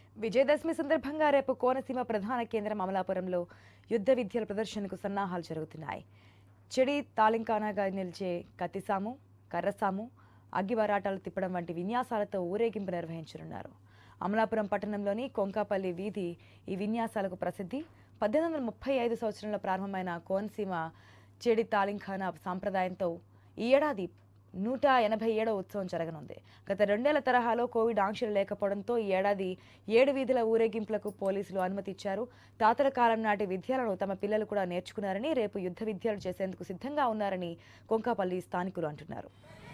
విజయదశమి సందర్భంగా రేపు కోనసీమ ప్రధాన కేంద్రం అమలాపురంలో యుద్ధ విద్యల ప్రదర్శనకు సన్నాహాలు జరుగుతున్నాయి చెడి తాలింకానాగా నిలిచే కత్తిసాము కర్రసాము అగ్గివరాటాలు తిప్పడం వంటి విన్యాసాలతో ఊరేగింపు నిర్వహించనున్నారు అమలాపురం పట్టణంలోని కొంకాపల్లి వీధి ఈ విన్యాసాలకు ప్రసిద్ధి పద్దెనిమిది వందల ముప్పై ఐదు సంవత్సరంలో ప్రారంభమైన కోనసీమ చెడి తాలింఖానా సాంప్రదాయంతో ఈ ఏడాది నూట ఎనభై ఏడవ ఉత్సవం జరగనుంది గత రెండేళ్ల తరహాలో కోవిడ్ ఆంక్షలు లేకపోవడంతో ఈ ఏడాది ఏడు వీధుల ఊరేగింపులకు పోలీసులు అనుమతి ఇచ్చారు తాతల కాలం నాటి విద్యలను తమ పిల్లలు కూడా నేర్చుకున్నారని రేపు యుద్ధ విద్యలు చేసేందుకు సిద్ధంగా ఉన్నారని కొంకాపల్లి స్థానికులు అంటున్నారు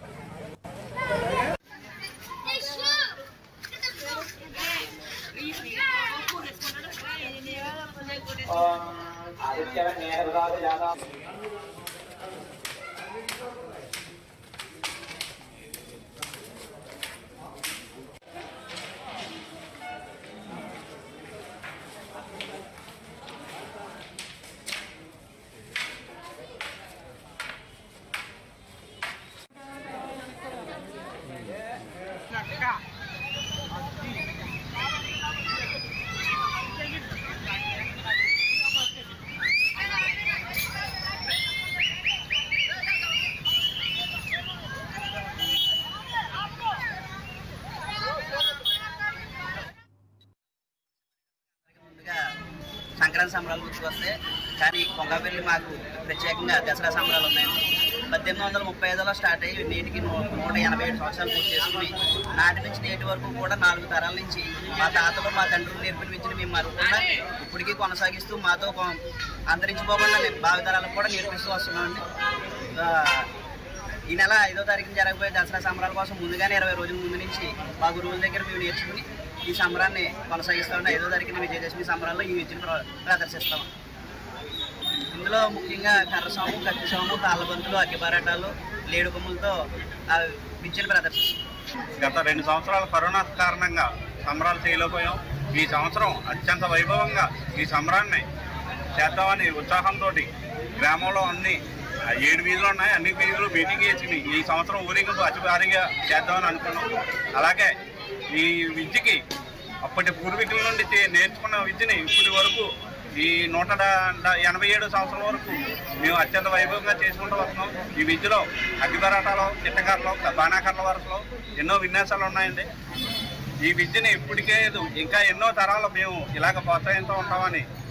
ముందుగా సంక్రాంతి సంబరాలు గుర్తుకొస్తే కానీ కొంగపల్లి మాకు ప్రత్యేకంగా దసరా సంబరాలు ఉన్నాయండి పద్దెనిమిది వందల ముప్పై ఐదులో స్టార్ట్ అయ్యి నేటికి నూ- నూట ఎనభై ఏడు సంవత్సరాలు పూర్తి చేసుకుని నాటి నుంచి నేటి వరకు కూడా నాలుగు తరాల నుంచి మా తాతలు మా తండ్రులు నేర్పిన విద్యను మేము మరవకుండా ఇప్పటికీ కొనసాగిస్తూ మాతో కొ- అంతరించిపోకుండా మేము భావితరాలకు కూడా నేర్పిస్తూ వస్తున్నామండి ఆ, ఈ నెల ఐదో తారీఖున జరగబోయే దసరా సంబరాల కోసం ముందుగానే ఇరవై రోజుల ముందు నుంచి మా గురువుల దగ్గర మేము నేర్చుకుని ఈ సంబరాన్ని కొనసాగిస్తామండి ఐదో తారీఖున విజయదశమి సంబరాల్లో ఈ విద్యను ప్ర- ప్రదర్శిస్తాం ఇందులో ముఖ్యంగా కర్రసాము కత్తి సాము తాళ్ళబంతులు అగ్గిపరాటాలు లేడు కొమ్ములతో ఆ విద్యను ప్రదర్శిస్తాం గత రెండు సంవత్సరాల కరోనా కారణంగా సంబరాలు చేయలేకపోయాం ఈ సంవత్సరం అత్యంత వైభవంగా ఈ సంబరాన్ని చేద్దామని ఉత్సాహంతో గ్రామంలో అన్ని ఆ, ఏడు వీధులు ఉన్నాయి అన్ని వీధులు మీటింగ్ వేసి ఈ సంవత్సరం ఊరేగింపు అతి భారీగా చేద్దామని అనుకున్నాం అలాగే ఈ విద్యకి అప్పటి పూర్వీకుల నుండి చే- నేర్చుకున్న విద్యని ఇప్పటి వరకు ఈ నూట డా- డా- ఎనభై ఏడు సంవత్సరం వరకు మేము అత్యంత వైభవంగా చేసుకుంటూ వస్తున్నాం ఈ విద్యలో అగ్గిపరాటాలు చిట్టకర్రలు బాణాకర్ల వరుసలో ఎన్నో విన్యాసాలు ఉన్నాయండి ఈ విద్యని ఇప్పటికే ఇంకా ఎన్నో తరాలు మేము ఇలాగ ప్రోత్సహిస్తూ ఉంటామని